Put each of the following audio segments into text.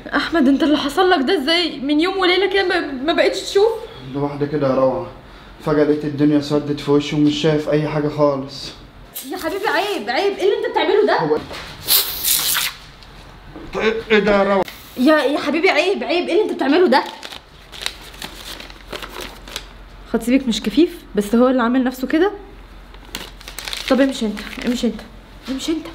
احمد انت اللي حصل لك ده ازاي من يوم وليله كده ما- ما بقتش تشوف لوحدة كده يا روعة فجأة لقيت الدنيا سودت في وشي ومش شايف أي حاجة خالص يا حبيبي عيب عيب ايه اللي انت بتعمله ده هو طيب إيه ده يا روعة؟ يا يا حبيبي عيب عيب ايه اللي انت بتعمله ده خد سيبك مش كفيف بس هو اللي عامل نفسه كده طب امشي انت امشي انت امشي انت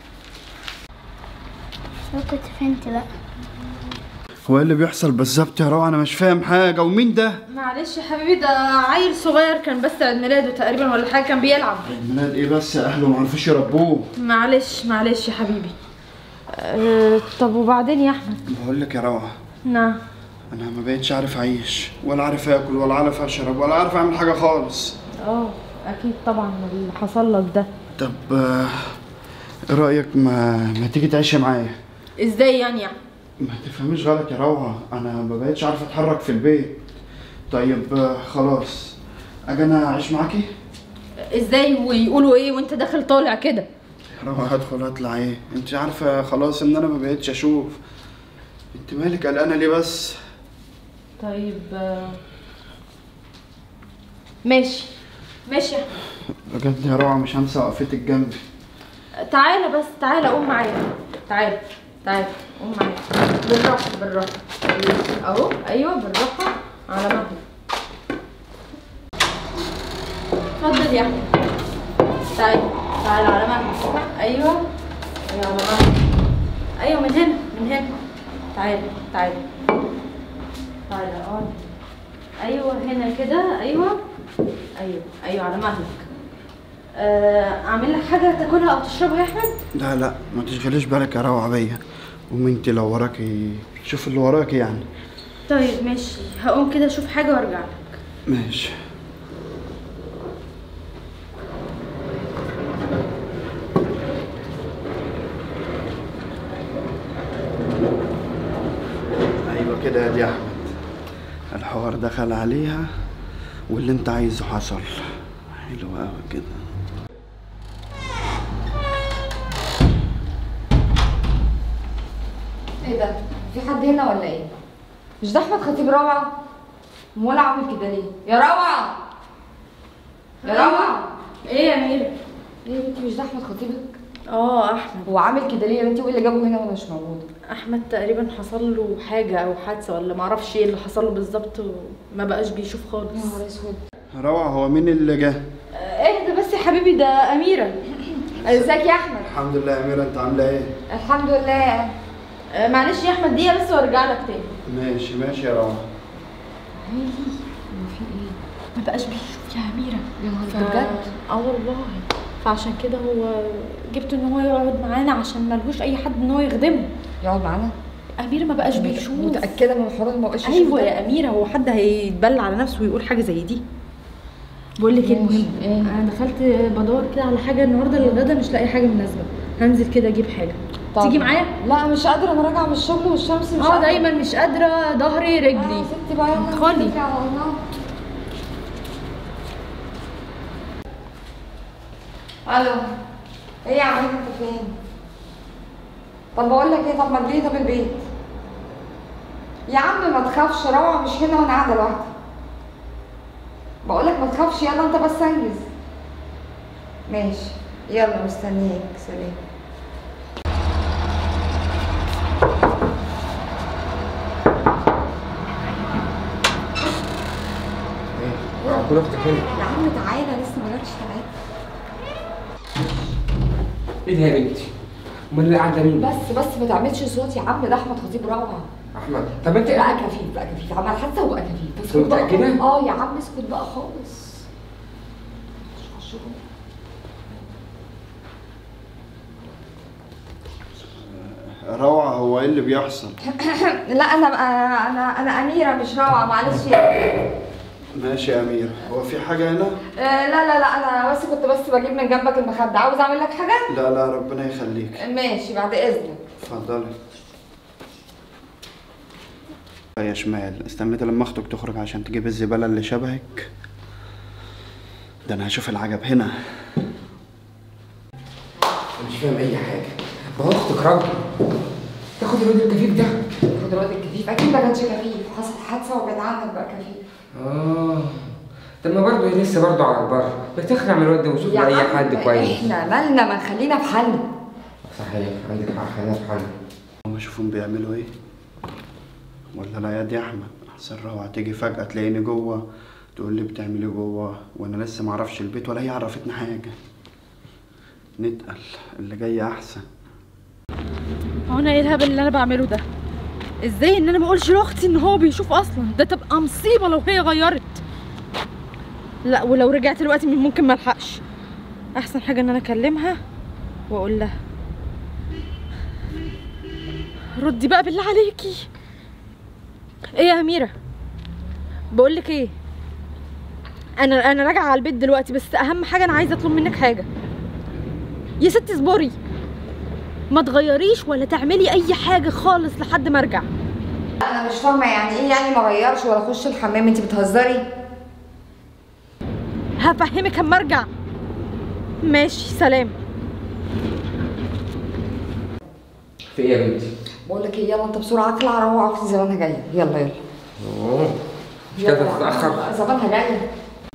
لو كنت فهمت بقى هو إيه اللي بيحصل بالظبط يا روعة أنا مش فاهم حاجة ومين ده؟ معلش يا حبيبي ده عيل صغير كان بس عيد ميلاده تقريبا ولا حاجه كان بيلعب الميلاد إيه بس أهله معرفوش يربوه معلش معلش يا حبيبي أه طب وبعدين يا احمد بقول لك يا روعة نعم أنا ما بقتش عارف أعيش ولا عارف آكل ولا عارف أشرب ولا عارف أعمل حاجة خالص اه اكيد طبعا اللي حصل لك ده طب آه، إيه رأيك ما ما تيجي تعيشي معايا؟ ازاي يعني يعني ما تفهميش غلط يا روعة أنا ما بقتش عارف أتحرك في البيت طيب آه، خلاص أجي أنا أعيش معاكي؟ ازاي ويقولوا ايه وانت داخل طالع كده يا روعة هدخل أطلع إيه؟ أنت عارفة خلاص إن أنا ما بقتش أشوف أنت مالك قلقانة ليه بس؟ طيب آه، ماشي ماشي يا أحمد. بجد يا روعة مش هنسى وقفتك جنبي تعالى بس تعالى قوم معايا تعالى تعالى قوم معايا بالراحه بالراحه أيوة. اهو ايوه بالراحه على مهلك اتفضل يا احمد تعالى تعالى على مهلك ايوه ايوه على مهلك ايوه من هنا من هنا تعالى تعالى تعالى اقعد ايوه هنا كده ايوه ايوه ايوه على مهلك آه، اعمل لك حاجه تاكلها او تشربها يا احمد لا لا ما تشغليش بالك يا روعة بيا قومي أنت لو وراكي شوف اللي وراكي يعني طيب ماشي هقوم كده اشوف حاجه وارجع لك ماشي ايوه كده يا دي احمد الحوار دخل عليها واللي انت عايزه حصل حلو قوي كده ايه ده؟ في حد هنا ولا ايه؟ مش ده احمد خطيب روعه؟ امال عامل كده ليه؟ يا روعه! يا روعه! ايه يا ميرا ايه يا بنتي مش ده احمد خطيبك؟ اه احمد هو عامل كده ليه يا بنتي وايه اللي جابه هنا وانا مش موجوده؟ احمد تقريبا حصل له حاجه او حادثه ولا معرفش ايه اللي حصل له بالظبط وما بقاش بيشوف يا خالص نهار اسود روعة هو مين اللي جه؟ آه، ايه ده بس يا حبيبي ده اميره ازيك يا احمد؟ الحمد لله يا أميرة أنت عاملة إيه؟ الحمد لله آه، معلش يا احمد دقيقه بس وارجع لك تاني ماشي ماشي يا روعة في ايه؟ ما بقاش بيشوف يا اميره يا نهار ف... ده بجد؟ اه والله فعشان كده هو جبته ان هو يقعد معانا عشان ملهوش اي حد ان هو يخدمه يقعد معانا؟ اميره ما بقاش بيشوف متاكده من الحوار ما بقاش ايوه يا اميره هو حد هيتبلى على نفسه ويقول حاجه زي دي بقول لك ايه ماشي. المهم إيه؟ انا دخلت بدور كده على حاجه النهارده للغدا مش لاقي حاجه مناسبه هنزل كده اجيب حاجه طب. تيجي معايا لا مش قادره انا راجعه من الشغل والشمس مش اه قادرة. دايما مش قادره ظهري اه رجلي يا ستي بقى يلا ادخلي. نتكل على الله الو ايه يا عم انت فين طب بقول لك ايه طب ما تجيلي طب البيت يا عم ما تخافش روعه مش هنا وانا قاعده لوحدي بقول لك ما تخافش يلا انت بس انجز ماشي يلا مستنيك سلام ايه معقول اختك هنا يا عم تعالى لسه ما جاتش تعالى ايه ده يا بنتي امال اللي قاعده مين بس بس ما تعملش صوت يا عم ده احمد خطيب روعه احمد طب انت بقى كفيف بقى كفيف عمل حادثه وبقى كفيف بس انت بقى متأكدة؟ خالص. اه يا عم اسكت بقى خالص روعة هو إيه اللي بيحصل؟ لا انا انا انا اميره مش روعه معلش ماشي يا أميرة هو في حاجة هنا؟ آه، لا لا لا انا بس كنت بس بجيب من جنبك المخده عاوز اعمل لك حاجه لا لا ربنا يخليك ماشي بعد اذنك اتفضلي يا شمال استنيت لما اختك تخرج عشان تجيب الزبالة اللي شبهك ده انا هشوف العجب هنا مش فاهم اي حاجه ما هو اختك راجل تاخد الواد الكفيف ده كفيف اكيد ما كانش كفيف حصلت حادثه وبعد عنك بقى كفيف اه طب ما برضه هي لسه برضه على البر بتخلع من الواد ده وشوف يا له اي عم حد كويس احنا مالنا ما نخلينا في حالنا صحيح عندك حق خلينا في حالنا هم شوفهم بيعملوا ايه ولا لا يا دي احمد احسن روعة تيجي فجأة تلاقيني جوه تقول لي بتعملي جوه وانا لسه معرفش البيت ولا هي عرفتني حاجة نتقل اللي جاي احسن هو انا ايه الهبل اللي انا بعمله ده ازاي ان انا ما اقولش لاختي ان هو بيشوف اصلا ده تبقى مصيبه لو هي غيرت لا ولو رجعت دلوقتي ممكن ما الحقش احسن حاجه ان انا اكلمها واقول لها ردي بقى بالله عليكي ايه يا اميره بقول لك ايه انا انا راجعه على البيت دلوقتي بس اهم حاجه انا عايزه اطلب منك حاجه يا ستي اصبري ما تغيريش ولا تعملي اي حاجه خالص لحد ما ارجع انا مش فاهمه يعني ايه يعني ما غيرش ولا اخش الحمام انت بتهزري هفهمك اما ارجع ماشي سلام في ايه يا بنتي؟ بقول لك ايه يلا انت بسرعه اطلع روح اختي زمانها جايه يلا يلا اوه مش كده يلا. تتأخر زمانها جايه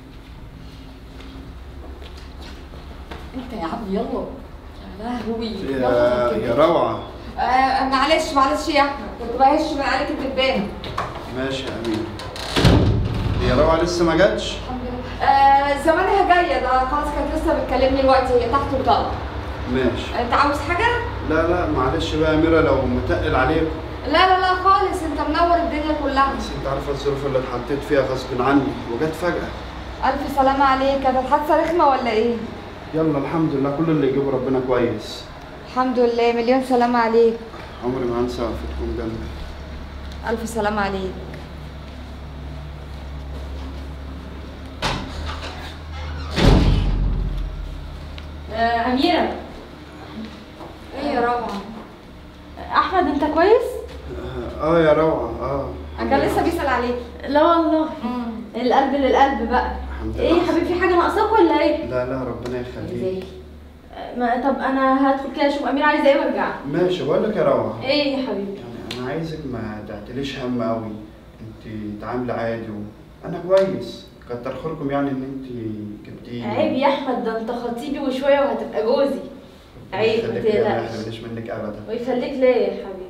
انت يا عم يلا يا لهوي يا يا روعة آه معلش معلش يا احمد كنت بهش من عليك الدبانه ماشي يا امين هي روعة لسه ما جاتش الحمد لله آه زمانها جايه ده خلاص كانت لسه بتكلمني دلوقتي هي تحت وطالعه ماشي انت عاوز حاجه؟ لا لا معلش بقى يا أميرة لو متقل عليكم لا لا لا خالص انت منور الدنيا كلها بس انت عارفة الظروف اللي اتحطيت فيها غصب عني وجت فجأة الف سلامه عليك كانت الحادثه رخمه ولا ايه؟ يلا الحمد لله كل اللي يجيبه ربنا كويس الحمد لله مليون سلامه عليك عمري ما هنسى وقفتكم جنبي الف سلامه عليك آه اميره ايه يا روعه احمد انت كويس اه آه يا روعة اه كان لسه بيسال عليك لا والله القلب للقلب بقى الحمد ايه يا لله حبيبي في حاجه ناقصاك ولا ايه لا لا ربنا يخليك ما طب انا هدخل كده اشوف اميره عايزه ايه وارجع ماشي بقول لك يا روعة ايه يا حبيبي يعني انا عايزك ما تعتليش هم قوي انت تعاملي عادي وانا كويس كتر خيركم يعني ان انت جبتيني عيب يا احمد ده انت خطيبي وشويه وهتبقى جوزي عيب ما يخليك ليا، ما تقلقش يحرمنيش منك ابدا ويخليك ليا يا حبيبي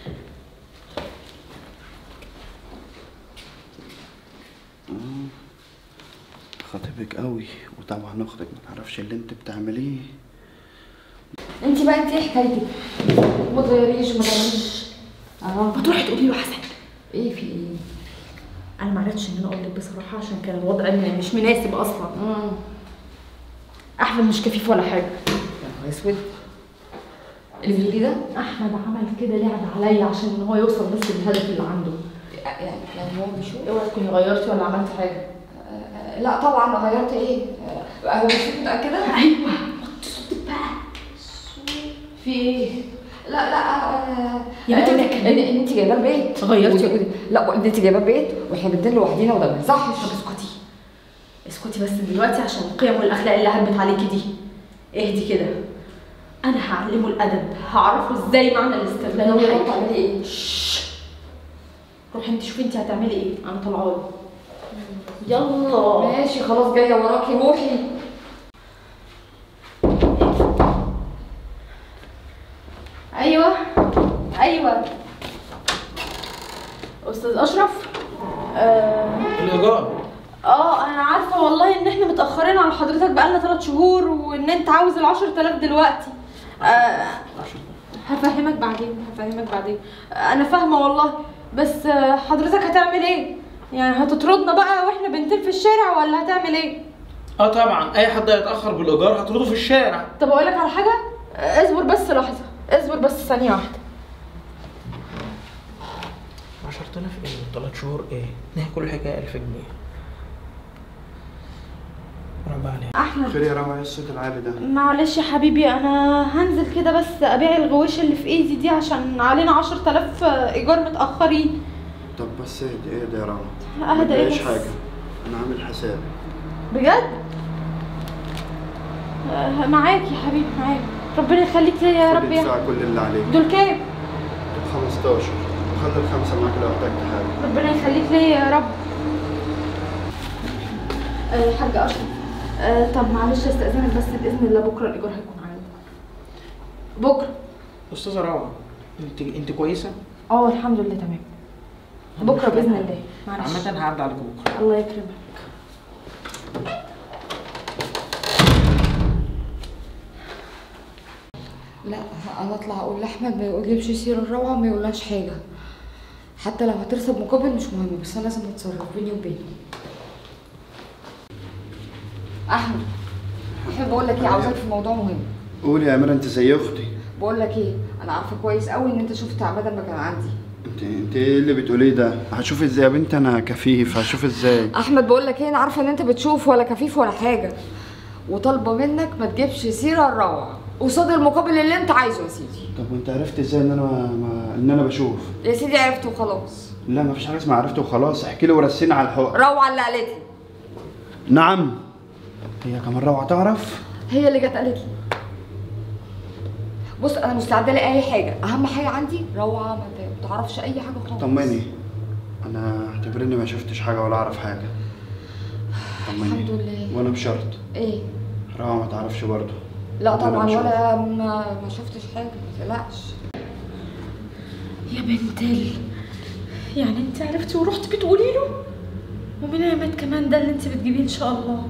آه. خاطبك قوي وطبعا اختك ما تعرفش اللي انت بتعمليه انت بقى انت ايه حكايتك؟ ما تغيريش ما تعمليش اه ما تروحي تقولي له حسن ايه في ايه؟ انا ما عرفتش ان انا اقول لك بصراحه عشان كان الوضع م- مش مناسب اصلا امم احمد مش كفيف ولا حاجه يا نهار اسود اللي بتقولي ده؟ احمد عمل كده لعب عليا عشان ان هو يوصل بس للهدف اللي عنده يعني يعني هو بيشوف اوعي تكوني غيرتي ولا عملتي حاجه آه، لا طبعا غيرت ايه؟ آه، هو مش متأكدة؟ ايوه وطي صوتك بقى في ايه لا لا آه، يا ان بنتي ان ان انت جايباه البيت غيرتي؟ ودي- ودي- لا ان انت جايباه البيت واحنا بنتين لوحدينا وده ما يصحش طب اسكتي اسكتي بس دلوقتي عشان القيم والاخلاق اللي هبت عليكي دي اهدي كده انا هعلمه الادب هعرفه ازاي معنى الاستغلال لو والحقيقة. تعملي ايه؟ شش. روحي انت شوفي انت هتعملي ايه انا طالعه يلا ماشي خلاص جايه وراكي روحي ايوه ايوه استاذ اشرف آه الإيجار اه انا عارفه والله ان احنا متاخرين على حضرتك بقالنا ثلاث شهور وان انت عاوز ال 10000 دلوقتي آه هفهمك بعدين هفهمك بعدين آه انا فاهمه والله بس آه حضرتك هتعمل ايه يعني هتطردنا بقى واحنا بنتين في الشارع ولا هتعمل ايه اه طبعا اي حد هيتاخر بالايجار هترده في الشارع طب اقول لك على حاجه آه اصبر بس لحظه اصبر بس ثانيه واحده 10000 ايه ثلاث شهور ايه نهي كل حكايه 1000 جنيه ربع عليها احمد خير يا روعة ايه الصوت العالي ده معلش يا حبيبي انا هنزل كده بس ابيع الغويش اللي في ايدي دي عشان علينا 10000 ايجار متاخرين طب بس اهدي اهدي يا روعة أهدى ما إيه تضايقش بس؟ حاجة انا عامل حسابي بجد آه، معاك يا حبيبي معاك ربنا يخليك ليا يا خد رب يا ادفع كل اللي عليك دول كام 15 خلي الخمسة معاك لو احتجت حاجة ربنا يخليك ليا يا رب آه حاج اشرف آه طب معلش استاذنك بس باذن الله بكره الايجار هيكون عندك بكره استاذه روعه انت انت كويسه اه الحمد لله تمام بكره باذن الله معلش عامه هعدي عليك بكره الله يكرمك لا انا اطلع اقول لاحمد ما يقوليش سير الروعه ما يقولهاش حاجه حتى لو هترسب مقابل مش مهم بس انا لازم اتصرف بيني وبينه احمد احب اقول لك ايه عاوزاك في موضوع مهم قولي يا أميرة أنت زي أختي بقول لك ايه انا عارفه كويس قوي ان انت شفت عماد لما كان عندي أنت أنت إيه اللي بتقوليه ده؟ هشوف إزاي يا بنت أنا كفيف هشوف إزاي؟ احمد بقول لك ايه انا عارفه ان انت بتشوف ولا كفيف ولا حاجه وطالبه منك ما تجيبش سيره الروعه قصاد المقابل اللي انت عايزه يا سيدي طب وأنت عرفت إزاي إن أنا ما... إن أنا بشوف؟ يا سيدي عرفت وخلاص لا مفيش حاجة اسمها عرفت وخلاص احكي لي ورسينا على الحق روعه اللي قالت لي نعم هي كمان روعة تعرف؟ هي اللي جت قالت لي بص انا مستعده لاي حاجه اهم حاجه عندي روعه ما تعرفش اي حاجه خالص طمني انا اعتبرني ما شفتش حاجه ولا اعرف حاجه طمني الحمد لله. وانا بشرط ايه روعه ما تعرفش برضه لا أنا طبعا بشوف. ولا ما, ما شفتش حاجه ما تقلقش يا بنت ال يعني انت عرفتي ورحتي بتقولي له ومين عماد كمان ده اللي انت بتجيبيه ان شاء الله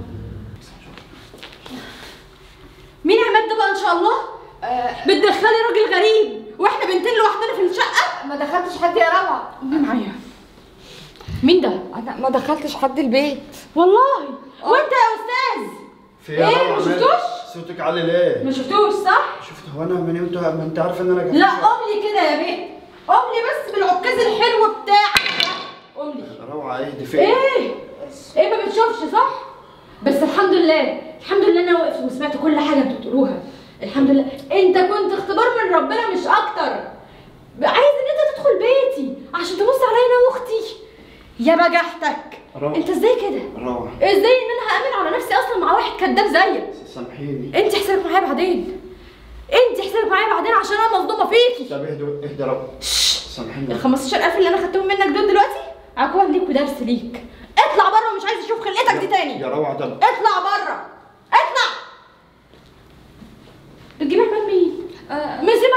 مين عماد ده بقى ان شاء الله بتدخلي راجل غريب واحنا بنتين لوحدنا في الشقه ما دخلتش حد يا روعه مين معايا مين ده انا ما دخلتش حد البيت والله وانت يا استاذ في إيه، روعة ما مالك؟ شفتوش؟ صوتك عالي ليه ما شفتوش صح شفت هو انا من امتى ما انت عارف ان انا جاي لا قوم لي كده يا بيه قوم لي بس بالعكاز الحلو بتاعك ده. قوم لي روعه ايه دي فين ايه ايه ما بتشوفش صح بس الحمد لله الحمد لله انا واقف وسمعت كل حاجه انتوا بتقولوها الحمد لله انت كنت اختبار من ربنا مش اكتر عايز ان انت تدخل بيتي عشان تبص عليا انا واختي يا بجحتك روعة. انت ازاي كده روعه ازاي ان انا هامن على نفسي اصلا مع واحد كذاب زيك سامحيني انت حسابك معايا بعدين انت حسابك معايا بعدين عشان انا مصدومه فيكي طب اهدى اهدى روعه سامحيني ال 15000 اللي انا خدتهم منك دول دلوقتي عقاب ليك ودرس ليك اطلع بره ومش عايز اشوف خلقتك دي تاني يا روعه طب اطلع بره اطلع بتجيب عماد مين؟ آه، مسيب